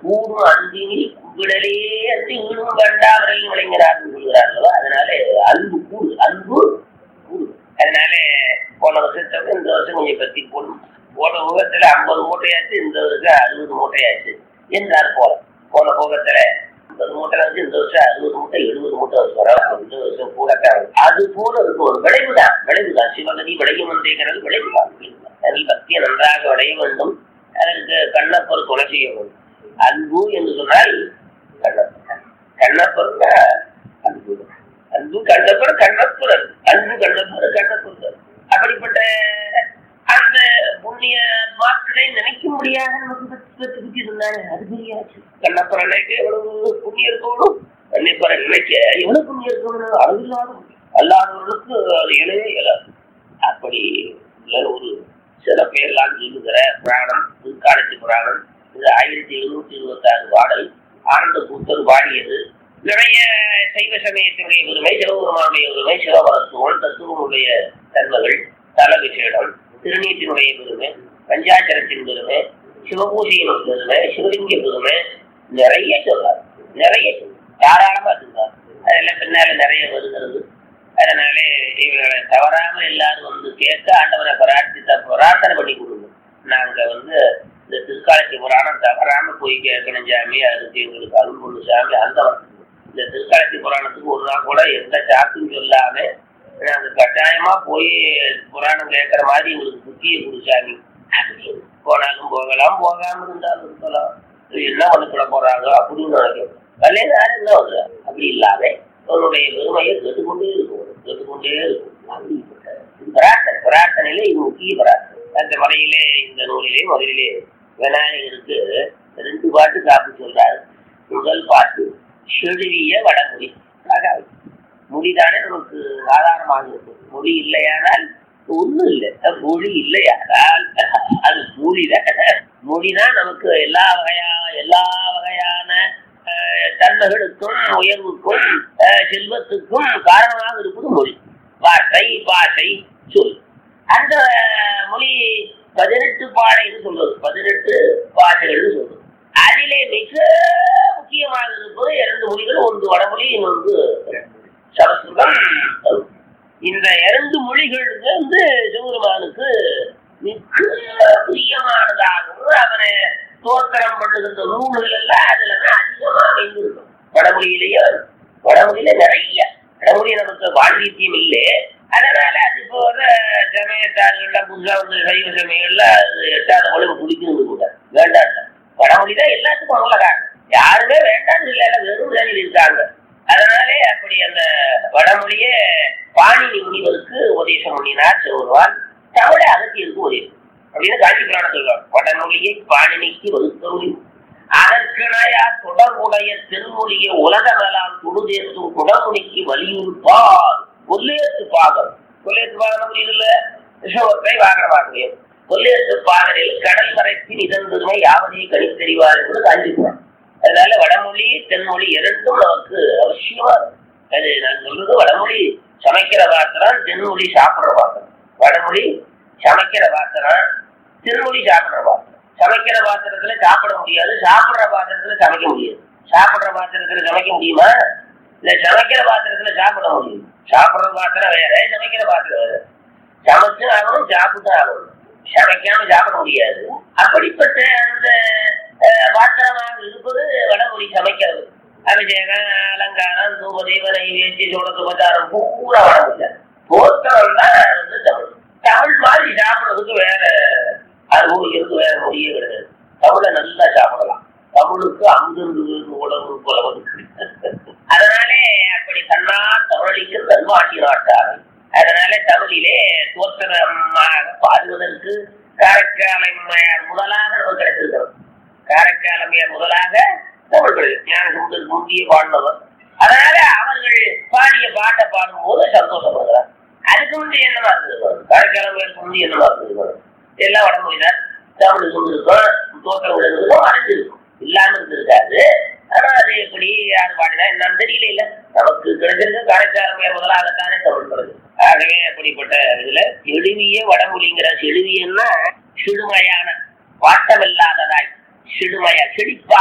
கூடும் அன்பினில் குவிடலே அன்றி வீடும் வேண்டா வரையில் விளைஞராக சொல்கிறார்களோ அதனால அன்பு கூடு அன்பு கூடு அதனால போன வருஷத்தோட இந்த வருஷம் கொஞ்சம் பத்தி போடும் போன முகத்துல ஐம்பது மூட்டையாச்சு இந்த வருஷம் அறுபது மூட்டையாச்சு என்றார் போல போன போகத்துல ஐம்பது மூட்டை வந்து இந்த வருஷம் அறுபது மூட்டை எழுபது மூட்டை வரும் இந்த வருஷம் கூட அது போல இருக்கும் ஒரு விளைவுதான் விளைவுதான் சிவகதி விளையும் என்றேங்கிறது விளைவுதான் அதில் பக்தியை நன்றாக விளைய வேண்டும் அதற்கு கண்ணப்பர் துணை செய்ய வேண்டும் அன்பு என்று சொன்னால் கண்ணப்பர் கண்ணப்பர்னா அன்பு அன்பு கண்ணப்பர் கண்ணப்புரர் அன்பு கண்ணப்பர் கண்ணப்புரர் அப்படிப்பட்ட அந்த புண்ணிய மாக்களை நினைக்க முடியாத நமக்கு பத்தி பத்தி பத்தி இருந்தாங்க அது பெரியாச்சு கண்ணப்பரை நினைக்க எவ்வளவு புண்ணியம் இருக்கணும் கண்ணப்பரை நினைக்க எவ்வளவு புண்ணியம் இருக்கணும் அளவில்லாத அல்லாதவர்களுக்கு அது இயலவே இயலாது அப்படி உள்ள ஒரு சில பேர்லாம் சொல்லுகிற புராணம் திருக்காலத்தி புராணம் இது ஆயிரத்தி எழுநூத்தி இருபத்தி ஆறு பாடல் ஆனந்த கூத்தர் பாடியது நிறைய சைவ சமயத்தினுடைய உரிமை சிவபெருமானுடைய உரிமை சிவபரத்துவம் தத்துவனுடைய தன்மைகள் தல விசேடம் திருநீட்டினுடைய பெருமை பஞ்சாச்சரத்தின் பெருமை சிவபூஜையின் பெருமை சிவலிங்க பெருமை நிறைய சொல்றார் நிறைய தாராளமா சொல்றார் அதெல்லாம் பின்னால நிறைய வருகிறது அதனாலே இவர்களை தவறாம எல்லாரும் வந்து கேட்க ஆண்டவரை பிரார்த்தித்த பிரார்த்தனை பண்ணி கொடுங்க நாங்க வந்து இந்த திருக்காலத்தி புராணம் தவறாம போய் கேட்கணும் சாமி அதுக்கு எங்களுக்கு அருள் கொண்டு சாமி அந்த இந்த திருக்காலத்தி புராணத்துக்கு ஒரு நாள் கூட எந்த சாக்கும் சொல்லாம நாங்க கட்டாயமா போய் புராணம் கேட்கற மாதிரி எங்களுக்கு புத்தியை கொடுச்சாமி போனாலும் போகலாம் போகாம இருந்தாலும் இருக்கலாம் என்ன பண்ண போறாங்க அப்படின்னு நினைக்கிறோம் கல்யாணம் யாரும் என்ன வருது அப்படி இல்லாம அவருடைய பெருமையை கேட்டுக்கொண்டே இருக்கும் கேட்டுக்கொண்டே இருக்கும் பிரார்த்தனை பிரார்த்தனையில இது முக்கிய பிரார்த்தனை அந்த முறையிலே இந்த நூலிலே முதலிலே விநாயகருக்கு ரெண்டு பாட்டு காப்பு சொல்றாரு முதல் பாட்டு செழுவிய வடமொழி மொழிதானே நமக்கு ஆதாரமாக இருக்கும் மொழி இல்லையானால் ஒண்ணும் இல்லை மொழி இல்லையானால் அது மொழிதான் மொழிதான் நமக்கு எல்லா வகையா எல்லா வகையான தன்மைகளுக்கும் உயர்வுக்கும் செல்வத்துக்கும் காரணமாக இருப்பது மொழி வார்த்தை பாஷை சொல் அந்த மொழி பதினெட்டு பாடைன்னு சொல்றது பதினெட்டு பாஷைகள்னு சொல்றது அதிலே மிக முக்கியமாக இருப்பது இரண்டு மொழிகள் ஒன்று வடமொழி இன்னொன்று சமஸ்கிருதம் இந்த இரண்டு மொழிகள் வந்து சிவபெருமானுக்கு மிக பிரியமானதாகவும் அவனை தோத்திரம் பண்ணுகின்ற நூல்கள் எல்லாம் அதுல அதிகமா அமைந்திருக்கும் வடமொழியிலேயே வடமொழியில நிறைய வடமொழி நமக்கு வாழ்வீத்தியம் இல்லை அதனால அது இப்போ வர சமயத்தார்கள்லாம் புதுசா வந்து சைவ சமயங்கள்ல அது எட்டாத மொழி குடிக்கிறது கூட வேண்டாம் வடமொழி தான் எல்லாத்துக்கும் நல்ல காரணம் யாருமே வேண்டாம்னு இல்லை வெறும் வேலையில் இருக்காங்க அதனாலே அப்படி அந்த வடமொழியே பாணினி முனிவருக்கு உபதேசம் பண்ணினார் சிவருவான் தமிழை அகத்தியருக்கு உதயம் அப்படின்னு காஞ்சி புராணம் சொல்றாங்க வடமொழியை பாணினிக்கு வகுத்தொழி அதற்கிணையா தொடர்புடைய தென்மொழியை உலகமெல்லாம் துடுதேற்றும் குடமொழிக்கு வலியுறுத்தால் கொல்லேத்து பாகம் கொல்லேத்து பாகம் இல்ல விஷவத்தை வாகனமாக கொல்லேத்து பாகரில் கடல் மறைப்பின் இதன் பெருமை யாவதையும் கணித்தறிவார் என்பது காஞ்சி புராணம் அதனால வடமொழி தென்மொழி இரண்டும் நமக்கு அவசியமா அது நான் சொல்றது வடமொழி சமைக்கிற பாத்திரம் தென்மொழி சாப்பிடுற பாத்திரம் வடமொழி சமைக்கிற பாத்திரம் தென்மொழி சாப்பிடுற பாத்திரம் சமைக்கிற பாத்திரத்துல சாப்பிட முடியாது சாப்பிடுற பாத்திரத்துல சமைக்க முடியாது சாப்பிடுற பாத்திரத்துல சமைக்க முடியுமா இல்ல சமைக்கிற பாத்திரத்துல சாப்பிட முடியும் சாப்பிடுற பாத்திரம் வேற சமைக்கிற பாத்திரம் வேற சமைச்சு ஆகணும் சாப்பிட்டு ஆகணும் சமைக்காம சாப்பிட முடியாது அப்படிப்பட்ட அந்த பாத்திரமாக இருப்பது வடமொழி சமைக்கிறது அபிஷேகம் அலங்காரம் தூப தெய்வனை வேச்சி சோட சுபச்சாரம் பூரா வடமொழி போத்தனம் தான் வந்து தமிழ் தமிழ் மாதிரி சாப்பிடுறதுக்கு வேற அனுபவிக்கிறதுக்கு வேற மொழியே கிடையாது தமிழை நல்லா சாப்பிடலாம் தமிழுக்கு அங்கிருந்து உணவு புலவது அதனாலே அப்படி தன்னார் தமிழிக்கு தன்வாண்டி நாட்டார்கள் அதனால தமிழிலே தோற்றமாக பாடுவதற்கு காரைக்காலமையார் முதலாக நமக்கு கிடைத்திருக்கிறது காரைக்காலமையார் முதலாக தமிழ் ஞான சுந்தர் முந்திய பாடினவர் அதனால அவர்கள் பாடிய பாட்டை பாடும் போது சந்தோஷப்படுகிறார் அதுக்கு முந்தி என்னவா இருந்தது காரைக்காலமையாருக்கு முந்தி என்னவா இருந்தது எல்லாம் வடமொழிதான் தமிழ் சொல்லிருக்கோம் தோற்றம் விழுந்ததும் அடைஞ்சிருக்கும் இல்லாம இருந்திருக்காது ஆனா அது எப்படி யார் பாடினா என்னன்னு தெரியல இல்ல நமக்கு கிடைச்சிருக்க காரைக்காலமையார் முதலாகத்தானே தமிழ் படுது ஆகவே அப்படிப்பட்ட இதுல எழுவிய வடமொழிங்கிற செழுவியன்னா சிடுமையான வாட்டமில்லாததாய் சிடுமையா செழிப்பா